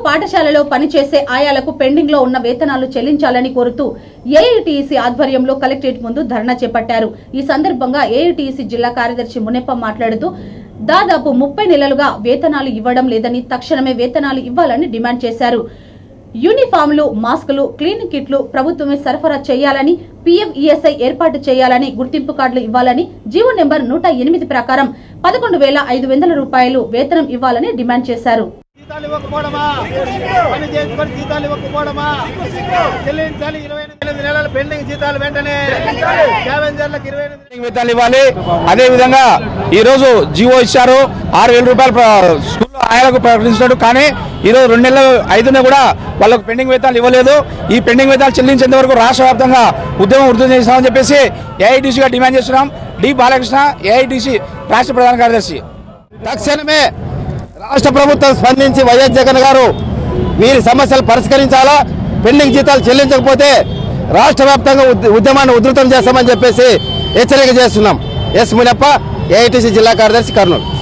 పాఠశాలలో పనిచేసే ఆయాలకు పెండింగ్ లో ఉన్న వేతనాలు చెల్లించాలని కోరుతూ ఏఐటీసీ ఆధ్వర్యంలో కలెక్టరేట్ ముందు ధర్నా చేపట్టారు ఈ సందర్భంగా ఏఐటీసీ జిల్లా కార్యదర్శి మునెప్ప మాట్లాడుతూ దాదాపు ముప్పై నెలలుగా వేతనాలు ఇవ్వడం లేదని తక్షణమే వేతనాలు ఇవ్వాలని డిమాండ్ చేశారు యూనిఫామ్లు మాస్కులు క్లీనింగ్ కిట్లు ప్రభుత్వమే సరఫరా చేయాలని పీఎం ఈఎస్ఐ ఏర్పాటు చేయాలని గుర్తింపు కార్డులు ఇవ్వాలని జీవో నెంబర్ నూట ఎనిమిది ప్రకారం పదకొండు వేల ఐదు వందల రూపాయలు వేతనం ఇవ్వాలని డిమాండ్ చేశారు జీతాలు ఇవ్వకపోవడమా పని చేసుకొని జీతాలు ఇవ్వకపోవడమా చెల్లించాలి ఇరవై ఎనిమిది నెలల పెండింగ్ జీతాలు వెంటనే స్కావెంజర్లకు ఇరవై ఎనిమిది వేతనాలు ఇవ్వాలి అదే విధంగా ఈ రోజు జీవో ఇచ్చారు ఆరు వేల రూపాయలు ప్ర- స్కూల్లో ఆయాలకు ప్రకటించినట్టు కానీ ఈ రోజు రెండు నెలలు ఐదునే కూడా వాళ్ళకు పెండింగ్ వేతనాలు ఇవ్వలేదు ఈ పెండింగ్ వేతనాలు చెల్లించేంత వరకు రాష్ట్ర వ్యాప్తంగా ఉద్యమం ఉధృతం చేస్తామని చెప్పేసి ఏఐటీసీగా డిమాండ్ చేస్తున్నాం డి బాలకృష్ణ ఏఐటీసీ రాష్ట్ర ప్రధాన కార్యదర్శి తక్షణమే రాష్ట్ర ప్రభుత్వం స్పందించి వైఎస్ జగన్ గారు వీరి సమస్యలు పరిష్కరించాలా పెండింగ్ జీతాలు చెల్లించకపోతే రాష్ట్ర వ్యాప్తంగా ఉద్- ఉద్యమాన్ని ఉధృతం చేస్తామని చెప్పేసి హెచ్చరిక చేస్తున్నాం ఎస్ మునప్ప ఏఐటీసీ జిల్లా కార్యదర్శి కర్నూలు